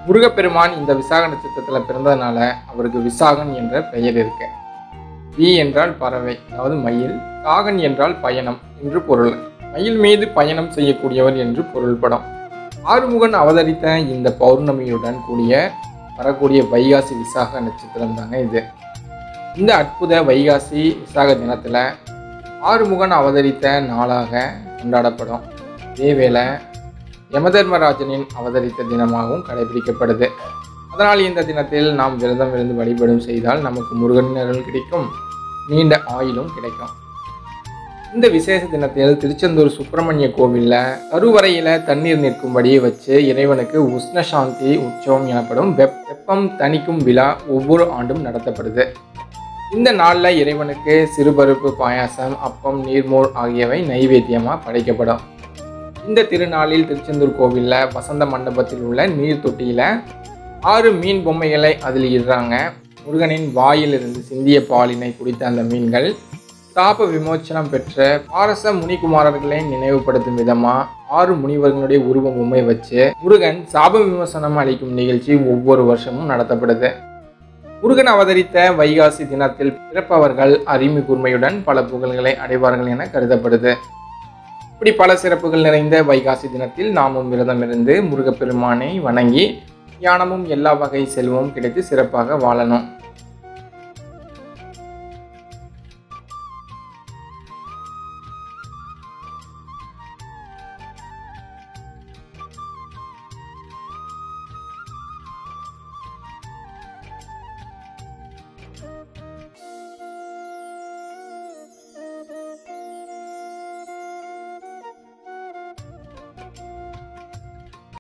முருகப்பெருமான் இந்த விசாக நட்சத்திரத்தில் பிறந்ததுனால அவருக்கு விசாகன் என்ற பெயர் இருக்கு வி என்றால் பறவை அதாவது மயில் காகன் என்றால் பயணம் என்று பொருள் மயில் மீது பயணம் செய்யக்கூடியவர் என்று பொருள்படும் ஆறுமுகன் அவதரித்த இந்த பௌர்ணமியுடன் கூடிய வரக்கூடிய வைகாசி விசாக நட்சத்திரம் தாங்க இது இந்த அற்புத வைகாசி விசாக தினத்தில் ஆறுமுகன் அவதரித்த நாளாக கொண்டாடப்படும் இதேவேளை யமதர்மராஜனின் அவதரித்த தினமாகவும் கடைபிடிக்கப்படுது அதனால் இந்த தினத்தில் நாம் விரதம் இருந்து வழிபடும் செய்தால் நமக்கு முருகனின் அருள் கிடைக்கும் நீண்ட ஆயுளும் கிடைக்கும் இந்த விசேஷ தினத்தில் திருச்செந்தூர் சுப்பிரமணிய கோவிலில் கருவறையில் தண்ணீர் நிற்கும்படி வச்சு இறைவனுக்கு உஷ்ணசாந்தி உற்சவம் எனப்படும் வெப் வெப்பம் தணிக்கும் விழா ஒவ்வொரு ஆண்டும் நடத்தப்படுது இந்த நாளில் இறைவனுக்கு சிறுபருப்பு பாயாசம் அப்பம் நீர்மோர் ஆகியவை நைவேத்தியமாக படைக்கப்படும் இந்த திருநாளில் திருச்செந்தூர் கோவிலில் வசந்த மண்டபத்தில் உள்ள நீர் தொட்டியில் ஆறு மீன் பொம்மைகளை அதில் இடுறாங்க முருகனின் வாயிலிருந்து சிந்திய பாலினை குடித்த அந்த மீன்கள் சாப விமோச்சனம் பெற்ற பாரச முனிகுமாரர்களை நினைவுபடுத்தும் விதமா ஆறு முனிவர்களுடைய உருவ பொம்மை வச்சு முருகன் சாப விமோசனம் அளிக்கும் நிகழ்ச்சி ஒவ்வொரு வருஷமும் நடத்தப்படுது முருகன் அவதரித்த வைகாசி தினத்தில் பிறப்பவர்கள் அறிவு கூர்மையுடன் பல புகழ்களை அடைவார்கள் என கருதப்படுது இப்படி பல சிறப்புகள் நிறைந்த வைகாசி தினத்தில் நாமும் விரதம் இருந்து முருகப்பெருமானை வணங்கி ஞானமும் எல்லா வகை செல்வமும் கிடைத்து சிறப்பாக வாழணும்